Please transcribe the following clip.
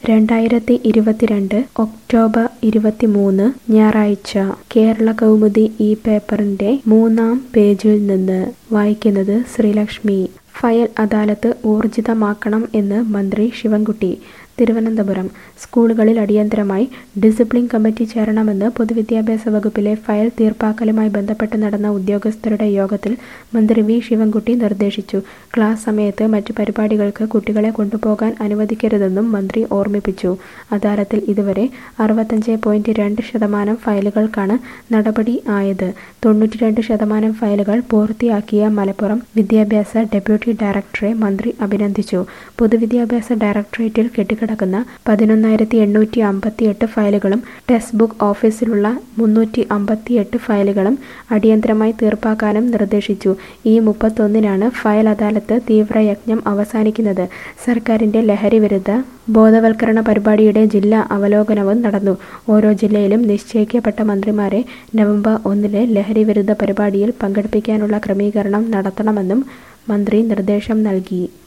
രണ്ടായിരത്തി ഇരുപത്തിരണ്ട് ഒക്ടോബർ ഇരുപത്തിമൂന്ന് ഞായറാഴ്ച കേരള കൗമുദി ഈ പേപ്പറിന്റെ മൂന്നാം പേജിൽ നിന്ന് വായിക്കുന്നത് ശ്രീലക്ഷ്മി ഫയൽ അദാലത്ത് ഊർജിതമാക്കണം എന്ന് മന്ത്രി ശിവൻകുട്ടി തിരുവനന്തപുരം സ്കൂളുകളിൽ അടിയന്തരമായി ഡിസിപ്ലിൻ കമ്മിറ്റി ചേരണമെന്ന് പൊതുവിദ്യാഭ്യാസ വകുപ്പിലെ ഫയൽ തീർപ്പാക്കലുമായി ബന്ധപ്പെട്ട് നടന്ന ഉദ്യോഗസ്ഥരുടെ യോഗത്തിൽ മന്ത്രി വി ശിവൻകുട്ടി നിർദ്ദേശിച്ചു ക്ലാസ് സമയത്ത് മറ്റു പരിപാടികൾക്ക് കുട്ടികളെ കൊണ്ടുപോകാൻ അനുവദിക്കരുതെന്നും മന്ത്രി ഓർമ്മിപ്പിച്ചു അദാലത്തിൽ ഇതുവരെ അറുപത്തഞ്ച് പോയിന്റ് രണ്ട് ശതമാനം ഫയലുകൾക്കാണ് നടപടി ആയത് തൊണ്ണൂറ്റിരണ്ട് ശതമാനം ഫയലുകൾ പൂർത്തിയാക്കിയ മലപ്പുറം വിദ്യാഭ്യാസ ഡെപ്യൂട്ടി ഡയറക്ടറെ മന്ത്രി അഭിനന്ദിച്ചു പൊതുവിദ്യാഭ്യാസ ഡയറക്ടറേറ്റിൽ കെട്ടിക്കിടക്കുന്ന പതിനൊന്നായിരത്തി എണ്ണൂറ്റി അമ്പത്തിയെട്ട് ഫയലുകളും ടെക്സ്റ്റ് ബുക്ക് ഓഫീസിലുള്ള മുന്നൂറ്റി അമ്പത്തിയെട്ട് ഫയലുകളും അടിയന്തരമായി തീർപ്പാക്കാനും നിർദ്ദേശിച്ചു ഈ മുപ്പത്തൊന്നിനാണ് ഫയൽ അദാലത്ത് തീവ്രയജ്ഞം അവസാനിക്കുന്നത് സർക്കാരിന്റെ ലഹരി വിരുദ്ധ ബോധവൽക്കരണ പരിപാടിയുടെ ജില്ലാ അവലോകനവും നടന്നു ഓരോ ജില്ലയിലും നിശ്ചയിക്കപ്പെട്ട മന്ത്രിമാരെ നവംബർ ഒന്നിലെ ലഹരി വിരുദ്ധ പരിപാടിയിൽ പങ്കെടുപ്പിക്കാനുള്ള ക്രമീകരണം നടത്തണമെന്നും മന്ത്രി നിർദ്ദേശം നൽകി